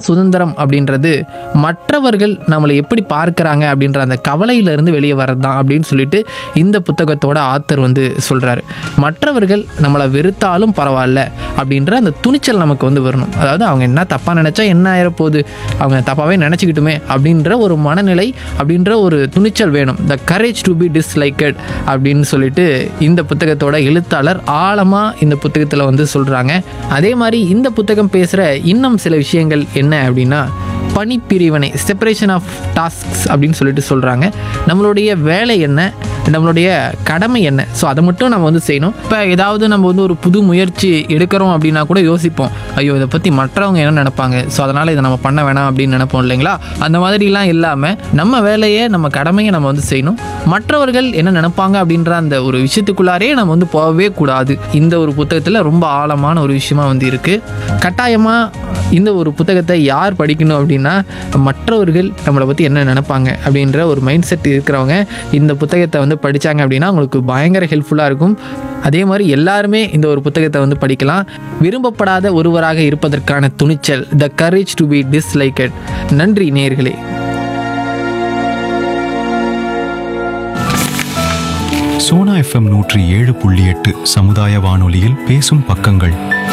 சுதந்திரம் அப்படின்றது மற்றவர்கள் நம்மளை எப்படி பார்க்கறாங்க அப்படின்ற அந்த கவலையிலிருந்து வெளியே வர்றது தான் அப்படின்னு சொல்லிட்டு இந்த புத்தகத்தோட ஆத்தர் வந்து சொல்கிறாரு மற்றவர்கள் நம்மளை வெறுத்தாலும் பரவாயில்ல அப்படின்ற அந்த துணிச்சல் நமக்கு வந்து வரணும் அதாவது அவங்க என்ன தப்பாக நினச்சா என்ன ஆயிரப்போகுது அவங்க தப்பாகவே நினச்சிக்கிட்டுமே அப்படின்ற ஒரு மனநிலை அப்படின்ற ஒரு துணிச்சல் வேணும் the courage to be disliked அப்படின்னு சொல்லிட்டு இந்த புத்தகத்தோட எழுத்தாளர் ஆழமாக இந்த புத்தகத்தில் வந்து சொல்கிறாங்க அதே மாதிரி இந்த புத்தகம் பேசுகிற இன்னும் சில விஷயங்கள் என்ன அப்படின்னா பணிப்பிரிவினை செப்பரேஷன் ஆஃப் டாஸ்க்ஸ் அப்படின்னு சொல்லிட்டு சொல்கிறாங்க நம்மளுடைய வேலை என்ன நம்மளுடைய கடமை என்ன ஸோ அதை மட்டும் நம்ம வந்து செய்யணும் இப்போ ஏதாவது நம்ம வந்து ஒரு புது முயற்சி எடுக்கிறோம் அப்படின்னா கூட யோசிப்போம் ஐயோ இதை பற்றி மற்றவங்க என்ன நினைப்பாங்க ஸோ அதனால் இதை நம்ம பண்ண வேணாம் அப்படின்னு நினைப்போம் இல்லைங்களா அந்த மாதிரிலாம் இல்லாமல் நம்ம வேலையை நம்ம கடமையை நம்ம வந்து செய்யணும் மற்றவர்கள் என்ன நினைப்பாங்க அப்படின்ற அந்த ஒரு விஷயத்துக்குள்ளாரே நம்ம வந்து போகவே கூடாது இந்த ஒரு புத்தகத்தில் ரொம்ப ஆழமான ஒரு விஷயமா வந்து இருக்குது கட்டாயமாக இந்த ஒரு புத்தகத்தை யார் படிக்கணும் அப்படின்னா மற்றவர்கள் நம்மளை பற்றி என்ன நினைப்பாங்க அப்படின்ற ஒரு மைண்ட் செட் இருக்கிறவங்க இந்த புத்தகத்தை வந்து படித்தாங்க அப்படின்னா அவங்களுக்கு பயங்கர ஹெல்ப்ஃபுல்லாக இருக்கும் அதே மாதிரி எல்லாருமே இந்த ஒரு புத்தகத்தை வந்து படிக்கலாம் விரும்பப்படாத ஒருவராக இருப்பதற்கான துணிச்சல் the courage to be disliked நன்றி நேயர்களே சோனா எஃப்எம் நூற்றி ஏழு புள்ளி எட்டு சமுதாய வானொலியில் பேசும் பக்கங்கள்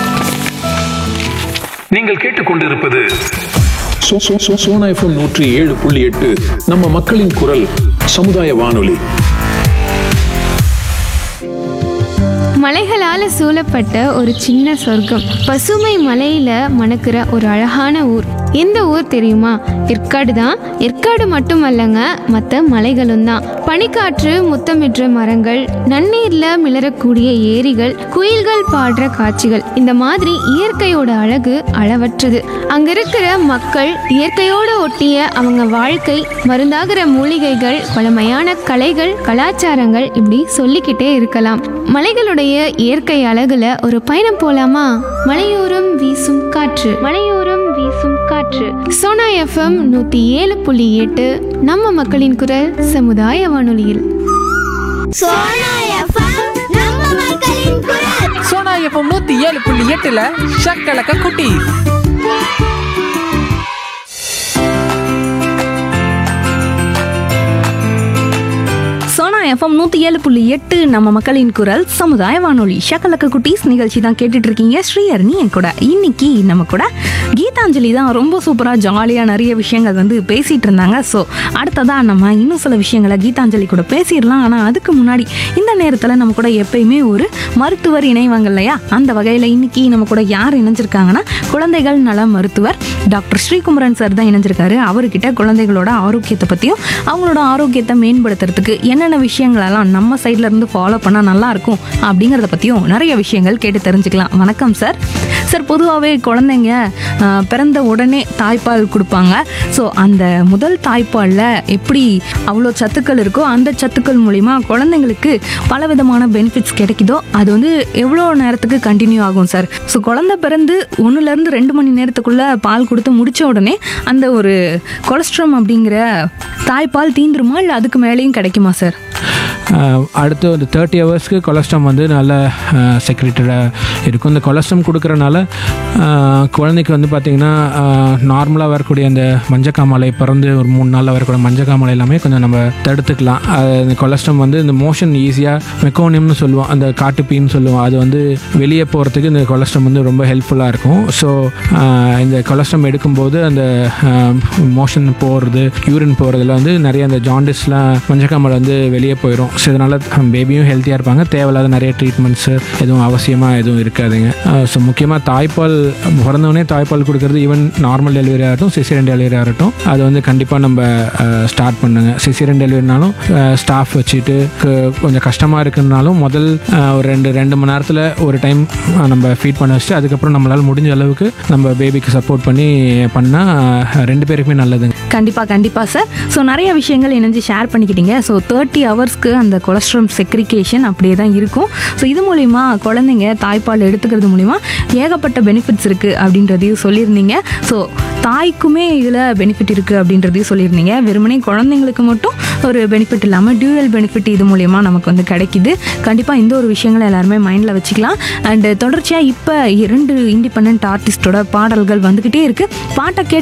நீங்கள் கேட்டுக்கொண்டிருப்பது சோ- சோ- சோ- சோனா எஃப்எம் நூற்றி ஏழு புள்ளி எட்டு நம்ம மக்களின் குரல் சமுதாய வானொலி மலைகளால சூழப்பட்ட ஒரு சின்ன சொர்க்கம் பசுமை மலையில மணக்கிற ஒரு அழகான ஊர் எந்த ஊர் தெரியுமா ஏற்காடு தான் ஏற்காடு மட்டுமல்லங்க மற்ற மலைகளும் தான் பனிக்காற்று முத்தமிடுற மரங்கள் நன்னீர்ல மிளறக்கூடிய ஏரிகள் குயில்கள் பாடுற காட்சிகள் இந்த மாதிரி இயற்கையோட அழகு அளவற்றது அங்க இருக்கிற மக்கள் இயற்கையோட ஒட்டிய அவங்க வாழ்க்கை மருந்தாகிற மூலிகைகள் பழமையான கலைகள் கலாச்சாரங்கள் இப்படி சொல்லிக்கிட்டே இருக்கலாம் மலைகளுடைய இயற்கை அழகுல ஒரு பயணம் போலாமா மலையோரம் வீசும் காற்று மலையோரம் வீசும் காற்று சோனா எஃப்எம் நூத்தி ஏழு புள்ளி எட்டு நம்ம மக்களின் குரல் சமுதாய வானொலியில் சோனா எஃப்எம் நம்ம மக்களின் குரல் சோனா எப்போ நூற்றி ஏழு புள்ளி எட்டில் ஷக்கலக்க குட்டி சோனா எஃப்எம் நூற்றி ஏழு புள்ளி எட்டு நம்ம மக்களின் குரல் சமுதாய வானொலி ஷக்கலக்க குட்டீஸ் நிகழ்ச்சி தான் கேட்டுட்டு இருக்கீங்க ஸ்ரீஹரணி என் கூட இன்னைக்கு நம்ம கூட கீதாஞ்சலி தான் ரொம்ப சூப்பராக ஜாலியாக நிறைய விஷயங்கள் வந்து பேசிட்டு இருந்தாங்க ஸோ அடுத்ததாக நம்ம இன்னும் சில விஷயங்களை கீதாஞ்சலி கூட பேசிடலாம் ஆனால் அதுக்கு முன்னாடி இந்த நேரத்தில் நம்ம கூட எப்பயுமே ஒரு மருத்துவர் இணைவாங்க இல்லையா அந்த வகையில் இன்னைக்கு நம்ம கூட யார் இணைஞ்சிருக்காங்கன்னா குழந்தைகள் நல மருத்துவர் டாக்டர் ஸ்ரீகுமரன் சார் தான் இணைஞ்சிருக்காரு அவர்கிட்ட குழந்தைகளோட ஆரோக்கியத்தை பற்றியும் அவங்களோட ஆரோக்கியத்தை மேம்படுத்துறதுக்கு என்னென்ன விஷயங்களெல்லாம் நம்ம சைட்ல இருந்து ஃபாலோ பண்ணால் நல்லா இருக்கும் அப்படிங்கிறத பற்றியும் நிறைய விஷயங்கள் கேட்டு தெரிஞ்சுக்கலாம் வணக்கம் சார் சார் பொதுவாகவே குழந்தைங்க ஆஹ், பிறந்த உடனே தாய்ப்பால் கொடுப்பாங்க ஸோ அந்த முதல் தாய்ப்பாலில் எப்படி அவ்வளோ சத்துக்கள் இருக்கோ அந்த சத்துக்கள் மூலிமா குழந்தைங்களுக்கு பல விதமான பெனிஃபிட்ஸ் கிடைக்குதோ அது வந்து எவ்வளோ நேரத்துக்கு கண்டினியூ ஆகும் சார் ஸோ குழந்தை பிறந்து ஒன்றுலேருந்து ரெண்டு மணி நேரத்துக்குள்ளே பால் கொடுத்து முடிச்ச உடனே அந்த ஒரு கொலஸ்ட்ரம் அப்படிங்கிற தாய்ப்பால் தீந்துருமா இல்லை அதுக்கு மேலேயும் கிடைக்குமா சார் ஆஹ் அடுத்து ஒரு தேர்ட்டி ஹவர்ஸ்க்கு கொலஸ்ட்ரம் வந்து நல்ல செக்ரிட்டடாக இருக்கும் இந்த கொலஸ்ட்ரம் கொடுக்கறனால ஆஹ் குழந்தைக்கு வந்து பார்த்திங்கன்னா நார்மலாக வரக்கூடிய அந்த மஞ்சக்காமலை பிறந்து ஒரு மூணு நாளில் வரக்கூடிய மஞ்சக்காமலை எல்லாமே கொஞ்சம் நம்ம தடுத்துக்கலாம் அது இந்த கொலஸ்ட்ரம் வந்து இந்த மோஷன் ஈஸியாக மெக்கோனியம்னு சொல்லுவோம் அந்த காட்டுப்பீன்னு சொல்லுவோம் அது வந்து வெளியே போகிறதுக்கு இந்த கொலஸ்ட்ரம் வந்து ரொம்ப ஹெல்ப்ஃபுல்லாக இருக்கும் ஸோ இந்த கொலஸ்ட்ரம் எடுக்கும்போது அந்த மோஷன் போகிறது யூரின் போகிறதுல வந்து நிறைய அந்த ஜாண்டிஸ்லாம் மஞ்சக்காமல் வந்து வெளியே போயிடும் ஸோ இதனால் பேபியும் ஹெல்த்தியாக இருப்பாங்க தேவையில்லாத நிறைய ட்ரீட்மெண்ட்ஸு எதுவும் அவசியமாக எதுவும் இருக்காதுங்க ஸோ முக்கியமாக தாய்ப்பால் பிறந்தவொடனே தாய்ப்பால் கொடுக்கறது ஈவன் நார்மல் டெலிவரி ஆகட்டும் சிசிரியன் டெலிவரி ஆகட்டும் அது வந்து கண்டிப்பாக நம்ம ஸ்டார்ட் பண்ணுங்க சிசிரியன் டெலிவரினாலும் ஸ்டாஃப் வச்சுட்டு க- கொஞ்சம் கஷ்டமாக இருக்குனாலும் முதல் அஹ், ஒரு ரெண்டு ரெண்டு மணி நேரத்தில் ஒரு டைம் நம்ம ஃபீட் பண்ண வச்சுட்டு அதுக்கப்புறம் நம்மளால் முடிஞ்ச அளவுக்கு நம்ம பேபிக்கு சப்போர்ட் பண்ணி பண்ணால் ரெண்டு பேருக்குமே நல்லதுங்க கண்டிப்பாக கண்டிப்பாக சார் ஸோ நிறைய விஷயங்கள் இணைஞ்சு ஷேர் பண்ணிக்கிட்டீங்க ஸோ தேர்ட்டி ஹவர்ஸ்க்கு அந்த கொலஸ்ட்ரம் செக்ரிகேஷன் அப்படியே தான் இருக்கும் ஸோ இது மூலிமா குழந்தைங்க தாய்ப்பால் எடுத்துக்கிறது மூலிமா ஏகப்பட்ட பெனிஃபிட்ஸ் இருக்குது அப்படின்றதையும் சொல்லியிருந்தீங்க ஸோ தாய்க்குமே இதில் பெனிஃபிட் இருக்குது அப்படின்றதையும் சொல்லியிருந்தீங்க வெறுமனே குழந்தைங்களுக்கு மட்டும் ஒரு பெனிஃபிட் இல்லாமல் டியூவல் பெனிஃபிட் இது மூலிமா நமக்கு வந்து கிடைக்குது கண்டிப்பாக இந்த ஒரு விஷயங்களை எல்லாருமே மைண்டில் வச்சுக்கலாம் அண்டு தொடர்ச்சியாக இப்போ இரண்டு இண்டிபெண்ட் ஆர்டிஸ்டோட பாடல்கள் வந்துக்கிட்டே இருக்குது பாட்டை கேட்டு